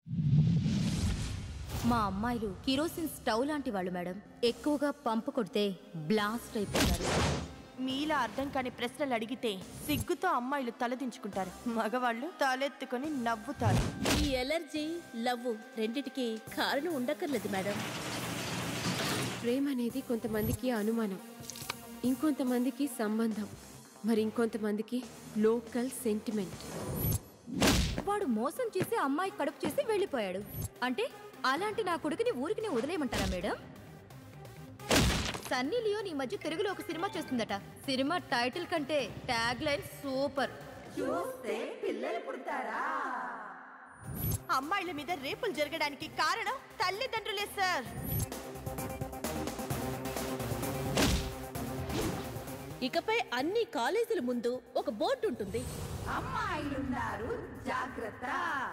మా అమ్మాయిలు kerosene stove లాంటి వాళ్ళు మేడం ఎక్కువగా పంపు కొడితే బ్లాస్ట్ అయిపోతారు మీలా అర్థం కాని ప్రశ్నలు అడిగితే సిగ్గుతో అమ్మాయిలు తలదించుకుంటారు మగవాళ్ళు తలెత్తుకొని నవ్వుతారు ఈ ఎలర్జీ లవ్ రెండిటికి కారణం ఉండక్కర్లేదు మేడం ప్రేమ అనేది కొంతమందికి అనుమానం ఇంకొంతమందికి సంబంధం మరి ఇంకొంతమందికి లోకల్ సెంటిమెంట్ వాడు మోసం చేసి అమ్మాయి కడుపు చేసి వెళ్ళిపోయాడు అంటే అలాంటి నా కొడుకుని ఊరికి వదిలేయమంటారా మేడం సన్నీ లియోన్ ఈ మధ్య తెలుగులో ఒక సినిమా చేస్తుందట సినిమా టైటిల్ కంటే ట్యాగ్ లైన్ సూపర్ అమ్మాయిల మీద రేపులు జరగడానికి కారణం తల్లిదండ్రులే సార్ ఇకపై అన్ని కాలేజీల ముందు ఒక బోర్డు ఉంటుంది అమ్మాయిలున్నారు జాగ్రత్త